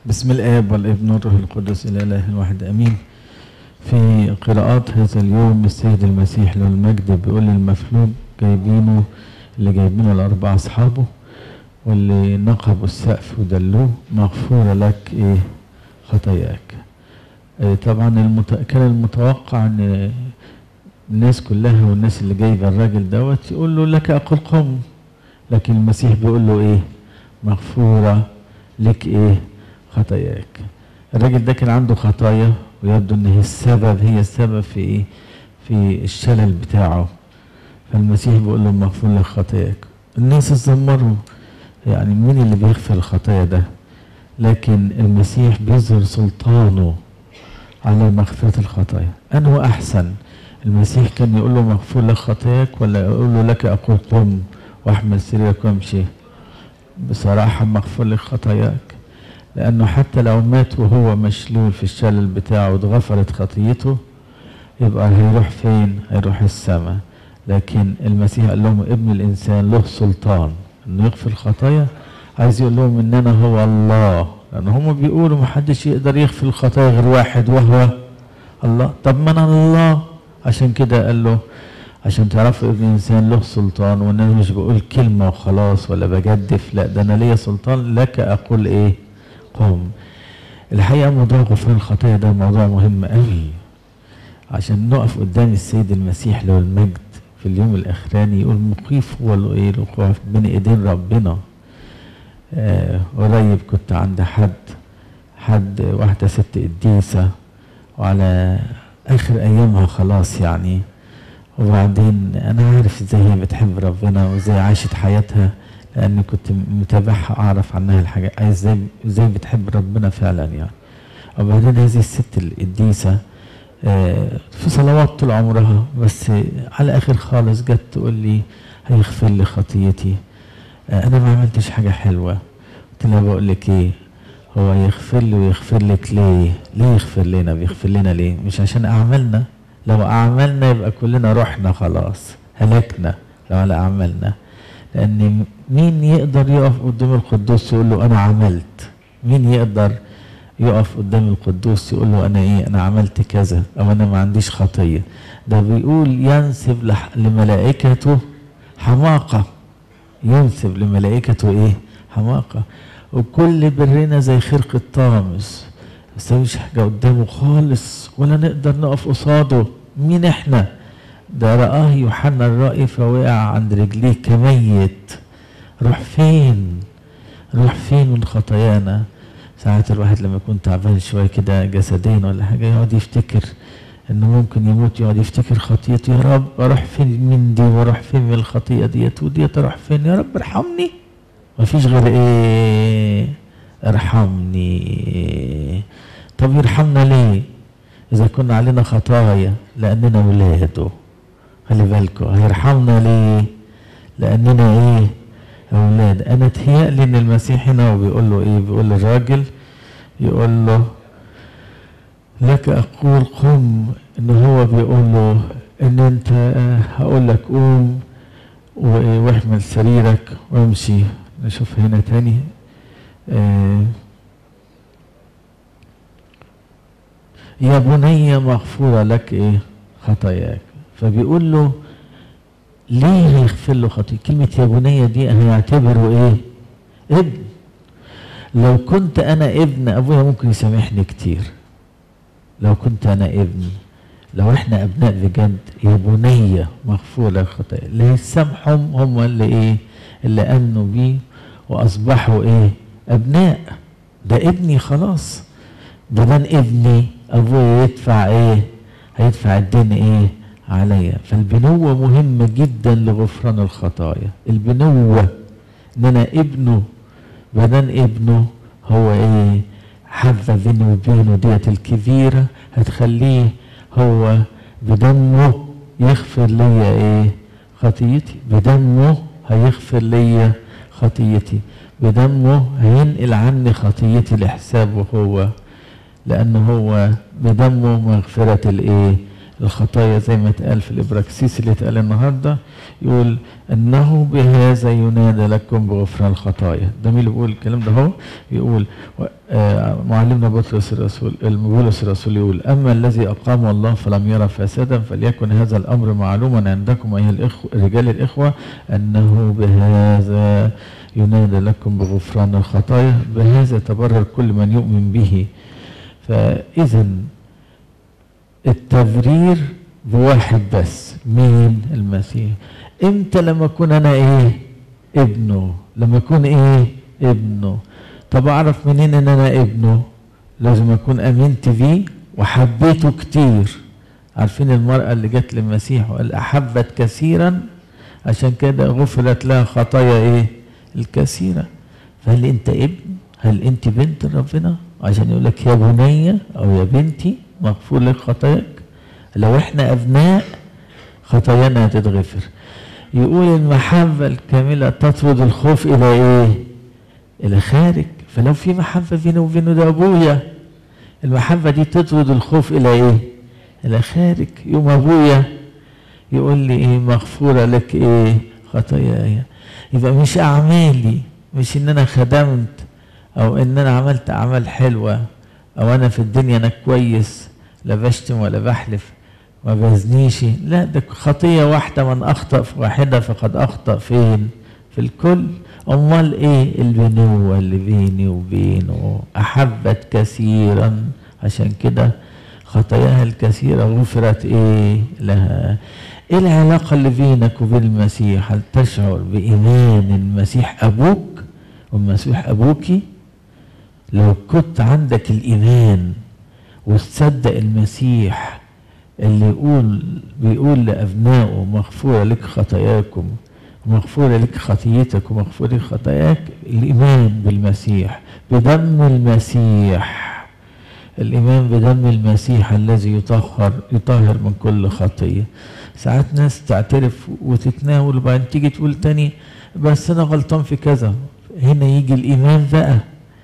بسم الآب والابن والروح القدس الإله الواحد أمين في قراءات هذا اليوم السيد المسيح له المجد بيقول المفلوج جايبينه اللي جايبينه الأربع أصحابه واللي نقبوا السقف ودلوه مغفورة لك إيه خطاياك إيه طبعا المت... كان المتوقع ان الناس كلها والناس اللي جايبه الراجل دوت يقول له لك اقول قم لكن المسيح بيقول له ايه مغفوره لك ايه خطاياك الراجل ده كان عنده خطايا ويبدو ان هي السبب هي السبب في ايه في الشلل بتاعه فالمسيح بيقول له مغفور لك خطاياك الناس اتذمروا يعني مين اللي بيغفر الخطايا ده لكن المسيح بيظهر سلطانه على مغفرة الخطايا أنه أحسن المسيح كان يقول له مغفور لك خطاياك ولا يقول له لك أقول قم واحمل سريرك وامشي بصراحة مغفور لك خطاياك لأنه حتى لو مات وهو مشلول في الشلل بتاعه واتغفرت خطيته يبقى هيروح فين؟ هيروح السماء لكن المسيح قال لهم ابن الإنسان له سلطان إنه يغفر الخطايا عايز يقول لهم إن أنا هو الله لأن هم بيقولوا محدش يقدر يغفر الخطايا غير واحد وهو الله طب ما أنا الله عشان كده قال له عشان تعرفوا ابن الإنسان له سلطان وإن أنا مش بقول كلمة وخلاص ولا بجدف لا ده أنا ليا سلطان لك أقول إيه قم الحقيقة موضوع غفران الخطايا ده موضوع مهم قوي عشان نقف قدام السيد المسيح له المجد في اليوم الأخراني يقول مخيف هو إيه الوقوف بين إيدين ربنا آه قريب كنت عند حد حد واحدة ست قديسة وعلى آخر أيامها خلاص يعني وبعدين أنا عارف إزاي هي بتحب ربنا وإزاي عاشت حياتها لأني كنت متابعها أعرف عنها الحاجة إزاي إزاي بتحب ربنا فعلا يعني وبعدين هذه الست القديسة آه في صلوات طول عمرها بس على آخر خالص جت تقول لي هيغفر لي خطيتي انا ما عملتش حاجه حلوه قلت لها بقول لك ايه هو يغفر لي ويغفر لك ليه ليه يغفر لنا بيغفر لنا ليه مش عشان اعمالنا لو اعمالنا يبقى كلنا رحنا خلاص هلكنا لو على اعمالنا لان مين يقدر يقف قدام القدوس يقول له انا عملت مين يقدر يقف قدام القدوس يقول له انا ايه انا عملت كذا او انا ما عنديش خطيه ده بيقول ينسب لملائكته حماقه ينسب لملائكته ايه حماقة وكل برنا زي خرق الطامس مستويش حاجة قدامه خالص ولا نقدر نقف قصاده مين احنا ده رآه يوحنا الرائي فوقع عند رجليه كميت روح فين روح فين من خطايانا ساعات الواحد لما يكون تعبان شوية كده جسديا ولا حاجة يقعد يفتكر انه ممكن يموت يقعد يفتكر خطيته يا رب اروح فين من دي واروح فين من الخطيئه ديت وديت اروح فين يا رب ارحمني مفيش غير ايه ارحمني طب يرحمنا ليه اذا كنا علينا خطايا لاننا ولاده خلي بالكم هيرحمنا ليه لاننا ايه اولاد انا اتهيألي ان المسيح هنا وبيقول له ايه بيقول للراجل يقول له لك اقول قم ان هو بيقول له ان انت هقول لك قوم واحمل سريرك وامشي نشوف هنا تاني آه يا بني مغفورة لك ايه خطاياك فبيقول له ليه هيغفر له خطيئة كلمة يا بني دي هيعتبره ايه ابن لو كنت انا ابن ابويا ممكن يسامحني كتير لو كنت انا ابن لو احنا ابناء بجد يا بني مغفور لك خطايا اللي يسامحهم هم اللي ايه اللي امنوا بيه واصبحوا ايه ابناء ده ابني خلاص ده من ابني ابويا يدفع ايه هيدفع الدين ايه عليا فالبنوة مهمة جدا لغفران الخطايا البنوة ان انا ابنه بدن ابنه هو ايه حبة بيني وبينه ديت الكبيرة هتخليه هو بدمه يغفر ليا ايه خطيتي بدمه هيغفر ليا خطيتي بدمه هينقل عني خطيتي لحسابه هو لأنه هو بدمه مغفرة الايه الخطايا زي ما اتقال في الابراكسيس اللي اتقال النهارده يقول انه بهذا ينادى لكم بغفران الخطايا ده مين اللي بيقول الكلام ده هو يقول آه معلمنا بطرس الرسول بولس الرسول يقول اما الذي اقام الله فلم يرى فسادا فليكن هذا الامر معلوما عندكم ايها الاخوه رجال الاخوه انه بهذا ينادى لكم بغفران الخطايا بهذا يتبرر كل من يؤمن به فاذا التبرير بواحد بس مين المسيح امتى لما اكون انا ايه ابنه لما اكون ايه ابنه طب اعرف منين ان انا ابنه لازم اكون امنت بيه وحبيته كتير عارفين المرأة اللي جت للمسيح وقال أحبت كثيرا عشان كده غفرت لها خطايا إيه؟ الكثيرة فهل أنت ابن؟ هل أنت بنت ربنا؟ عشان يقول لك يا بنية أو يا بنتي مغفور لك خطاياك لو احنا ابناء خطايانا هتتغفر يقول المحبة الكاملة تطرد الخوف إلى إيه؟ إلى خارج فلو في محبة بينه وبينه ده أبويا المحبة دي تطرد الخوف إلى إيه؟ إلى خارج يوم أبويا يقول لي إيه مغفورة لك إيه؟ خطاياي يبقى مش أعمالي مش إن أنا خدمت أو إن أنا عملت أعمال حلوة أو أنا في الدنيا أنا كويس لا بشتم ولا بحلف ما بزنيش لا ده خطية واحدة من أخطأ في واحدة فقد أخطأ فين في الكل أمال إيه البنوة اللي بيني وبينه أحبت كثيرا عشان كده خطاياها الكثيرة غفرت إيه لها إيه العلاقة اللي بينك وبين المسيح هل تشعر بإيمان المسيح أبوك والمسيح أبوكي لو كنت عندك الإيمان وتصدق المسيح اللي يقول بيقول لأبنائه مغفورة لك خطاياكم مغفورة لك خطيتك ومغفورة لك خطاياك الإيمان بالمسيح بدم المسيح الإيمان بدم المسيح الذي يطهر يطهر من كل خطية ساعات ناس تعترف وتتناول وبعدين تيجي تقول تاني بس أنا غلطان في كذا هنا يجي الإيمان بقى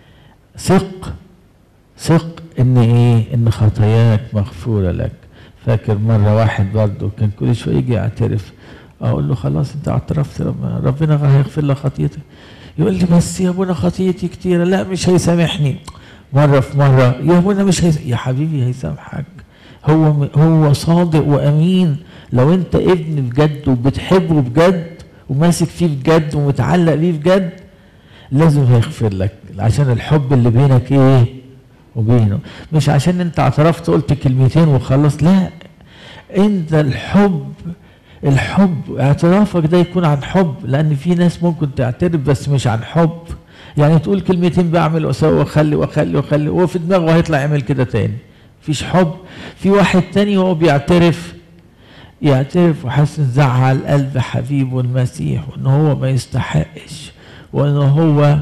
ثق ثق ان ايه ان خطاياك مغفورة لك فاكر مرة واحد برضه كان كل شوية يجي يعترف اقول له خلاص انت اعترفت ربنا, ربنا هيغفر لك خطيتك يقول لي بس يا ابونا خطيتي كتيرة لا مش هيسامحني مرة في مرة يا ابونا مش هيسامحك يا حبيبي هيسامحك هو هو صادق وامين لو انت ابن بجد وبتحبه بجد وماسك فيه بجد ومتعلق بيه بجد لازم هيغفر لك عشان الحب اللي بينك ايه وبينه مش عشان انت اعترفت قلت كلمتين وخلص لا انت الحب الحب اعترافك ده يكون عن حب لان في ناس ممكن تعترف بس مش عن حب يعني تقول كلمتين بعمل واسوي واخلي واخلي واخلي وهو في دماغه هيطلع يعمل كده تاني مفيش حب في واحد تاني وهو بيعترف يعترف وحاسس زعل قلب حبيبه المسيح وان هو ما يستحقش وان هو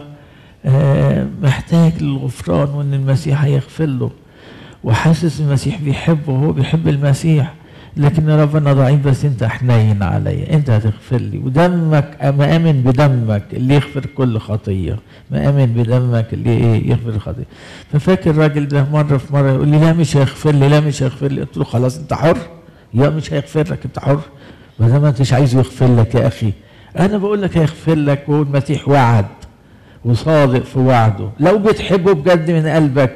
محتاج للغفران وان المسيح هيغفر له وحاسس المسيح بيحبه وهو بيحب المسيح لكن ربنا ضعيف بس انت حنين عليا انت هتغفر لي ودمك مآمن بدمك اللي يغفر كل خطيه مآمن بدمك اللي ايه يغفر الخطيه ففاكر الراجل ده مره في مره يقول لي لا مش هيغفر لي لا مش هيغفر لي قلت له خلاص انت حر يا مش هيغفر لك انت حر ما دام انت مش عايز يغفر لك يا اخي انا بقول لك هيغفر لك وهو المسيح وعد وصادق في وعده لو بتحبه بجد من قلبك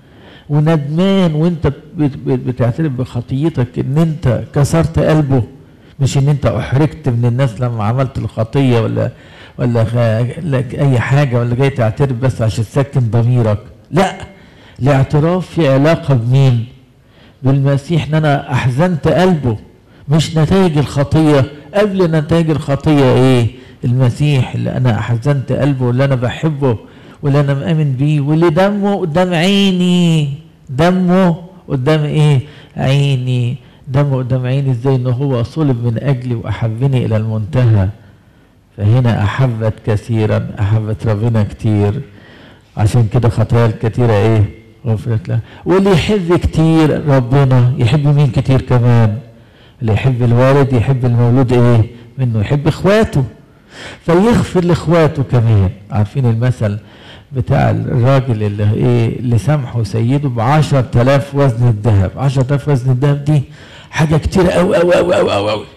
وندمان وانت بتعترف بخطيتك ان انت كسرت قلبه مش ان انت احرجت من الناس لما عملت الخطيه ولا ولا اي حاجه ولا جاي تعترف بس عشان تسكن ضميرك لا الاعتراف في علاقه بمين بالمسيح ان انا احزنت قلبه مش نتائج الخطيه قبل نتائج الخطيه ايه المسيح اللي انا احزنت قلبه واللي انا بحبه واللي انا مآمن بيه واللي دمه قدام عيني دمه قدام ايه عيني دمه قدام عيني ازاي ان هو صلب من اجلي واحبني الى المنتهى فهنا احبت كثيرا احبت ربنا كتير عشان كده خطايا الكثيرة ايه غفرت له واللي يحب كتير ربنا يحب مين كتير كمان اللي يحب الوالد يحب المولود ايه منه يحب اخواته فيغفر لاخواته كمان عارفين المثل بتاع الراجل اللي ايه اللي سامحه سيده ب 10000 وزن الذهب 10000 وزن الذهب دي حاجه كتير قوي قوي قوي قوي قوي قوي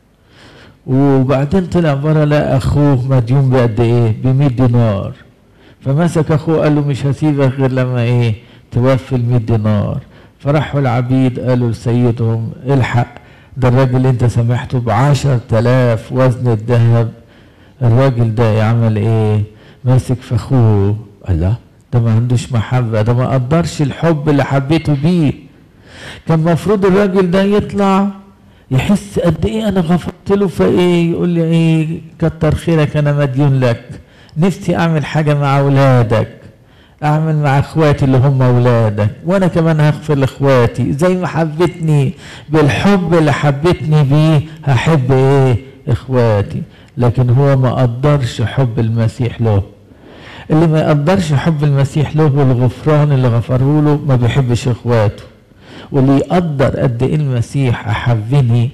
وبعدين طلع بره لقى اخوه مديون بقد ايه ب 100 دينار فمسك اخوه قال له مش هسيبك غير لما ايه توفي ال 100 دينار فراحوا العبيد قالوا لسيدهم الحق ده الراجل اللي انت سامحته ب 10000 وزن الذهب الراجل ده يعمل ايه ماسك في اخوه قال لا ده ما عندوش محبة ده ما قدرش الحب اللي حبيته بيه كان المفروض الراجل ده يطلع يحس قد ايه انا غفرت له فايه يقول لي ايه كتر خيرك انا مديون لك نفسي اعمل حاجة مع اولادك اعمل مع اخواتي اللي هم اولادك وانا كمان هغفر لاخواتي زي ما حبتني بالحب اللي حبتني بيه هحب ايه اخواتي لكن هو ما قدرش حب المسيح له اللي ما يقدرش حب المسيح له والغفران اللي غفره له ما بيحبش اخواته واللي يقدر قد ايه المسيح احبني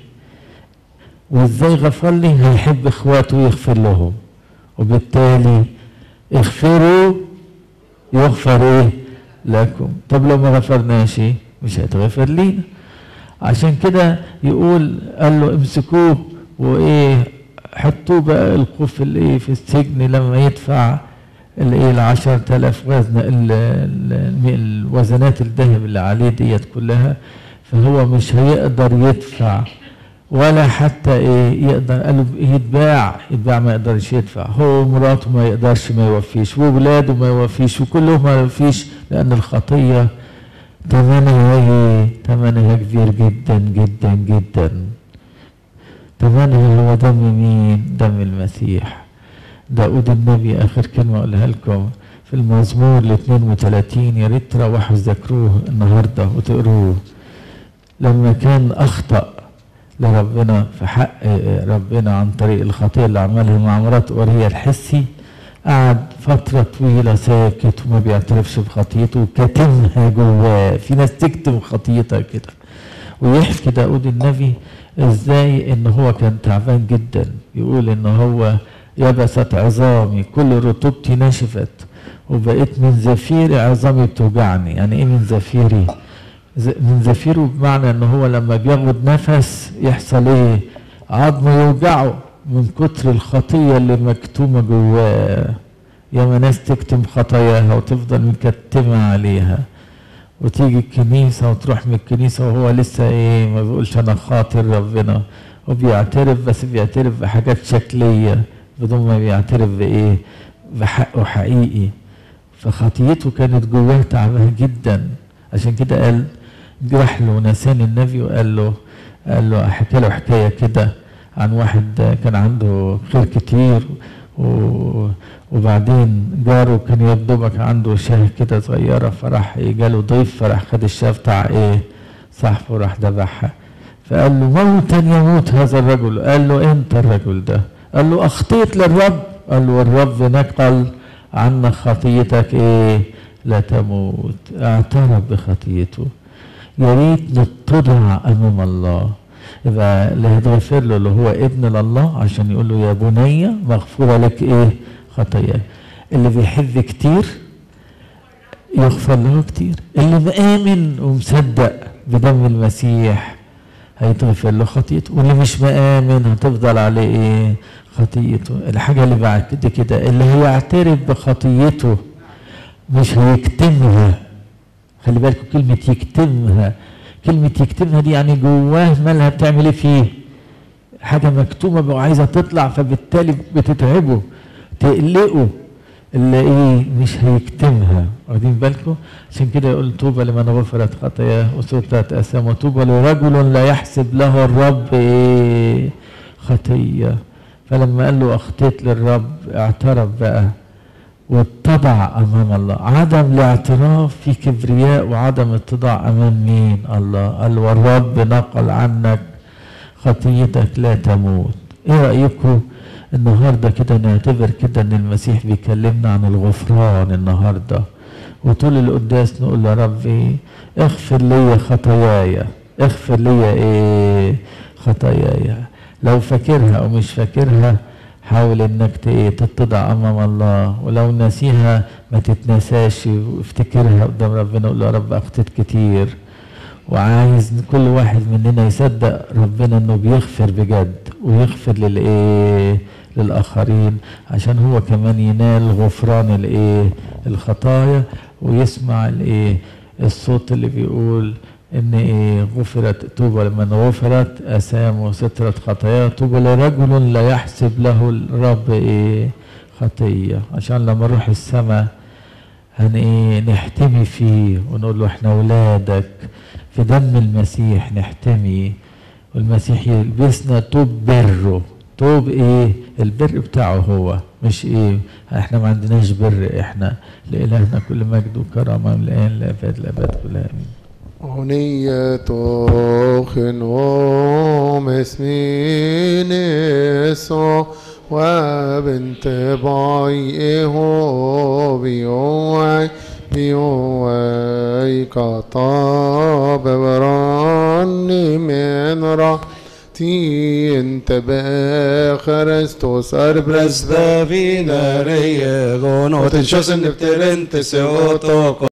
وازاي غفر لي هيحب اخواته ويغفر لهم وبالتالي اغفروا يغفر ايه لكم طب لو ما غفرناش مش هيتغفر لينا عشان كده يقول قال له امسكوه وايه حطوه بقى القوه في الايه في السجن لما يدفع الايه ال 10000 وزن ال ال الوزنات الذهب اللي عليه ديت كلها فهو مش هيقدر يدفع ولا حتى ايه يقدر قالوا يتباع يتباع ما يقدرش يدفع هو ومراته ما يقدرش ما يوفيش وولاده ما يوفيش وكلهم ما يوفيش لان الخطيه ثمنها ايه ثمنها كبير جدا جدا جدا ثمنها هو دم مين دم المسيح داود النبي اخر كلمه اقولها لكم في المزمور ال 32 يا ريت تروحوا تذاكروه النهارده وتقروه لما كان اخطأ لربنا في حق ربنا عن طريق الخطيه اللي عملها مع مرات اوريا الحسي قعد فترة طويلة ساكت وما بيعترفش بخطيته وكاتمها جواه في ناس تكتم خطيتها كده ويحكي داود النبي ازاي ان هو كان تعبان جدا يقول ان هو يبست عظامي كل رطوبتي نشفت وبقيت من زفيري عظامي بتوجعني يعني ايه من زفيري من زفيره بمعنى ان هو لما بياخد نفس يحصل ايه عظمه يوجعه من كتر الخطيه اللي مكتومه جواه ياما ناس تكتم خطاياها وتفضل مكتمه عليها وتيجي الكنيسه وتروح من الكنيسه وهو لسه ايه ما بيقولش انا خاطر ربنا وبيعترف بس بيعترف بحاجات شكليه بدون ما بيعترف بايه بحقه حقيقي فخطيته كانت جواه تعبانه جدا عشان كده قال راح له نسان النبي وقال له قال له حكى له حكايه كده عن واحد كان عنده خير كتير و وبعدين جاره كان يدوبك عنده شاه كده صغيره فراح جاله ضيف فراح خد الشاه بتاع ايه صاحبه راح ذبحها فقال له موتا يموت هذا الرجل قال له انت الرجل ده قال له اخطيت للرب قال له والرب نقل عنك خطيتك ايه لا تموت اعترف بخطيته يا ريت نتضع امام الله يبقى اللي هيتغفر له اللي هو ابن لله عشان يقول له يا بني مغفوره لك ايه خطاياك اللي بيحب كتير يغفر له كتير اللي مآمن ومصدق بدم المسيح هيتغفر له خطيته واللي مش مآمن هتفضل عليه ايه خطيته الحاجة اللي بعد كده كده اللي هيعترف بخطيته مش هيكتمها خلي بالكم كلمة يكتمها كلمة يكتمها دي يعني جواه مالها بتعمل ايه فيه حاجة مكتومة بقى عايزة تطلع فبالتالي بتتعبه تقلقه اللي ايه مش هيكتمها واخدين بالكم عشان كده يقول طوبى لمن غفرت خطاياه وسترت اثام وطوبى لرجل لا يحسب له الرب ايه خطيه فلما قال له اخطيت للرب اعترف بقى واتضع امام الله عدم الاعتراف في كبرياء وعدم اتضاع امام مين الله قال والرب نقل عنك خطيتك لا تموت ايه رايكم النهارده كده نعتبر كده ان المسيح بيكلمنا عن الغفران النهارده وطول القداس نقول يا ربي اغفر لي خطاياي اغفر لي ايه خطاياي لو فاكرها او مش فاكرها حاول انك تتضع امام الله ولو ناسيها ما تتنساش وافتكرها قدام ربنا قول يا رب اخطيت كتير وعايز كل واحد مننا يصدق ربنا انه بيغفر بجد ويغفر للايه للاخرين عشان هو كمان ينال غفران الايه الخطايا ويسمع الايه الصوت اللي بيقول ان ايه غفرت طوبى لمن غفرت اثامه سترت خطاياه طوبى لرجل لا يحسب له الرب ايه خطيه عشان لما نروح السماء هن ايه نحتمي فيه ونقول له احنا ولادك في دم المسيح نحتمي والمسيح يلبسنا طوب بره طوب ايه البر بتاعه هو مش ايه احنا ما عندناش بر احنا لإلهنا كل مجد وكرامة من الآن لأبد الأبد كلها آمين أغنية خنوم اسمين يسوع وبنت بايئه بيوعي بيوعي كطاب براني من رحتي انت بخرستوس أربرز Brez bevine reje gon, och den kjössen efter inte så tåg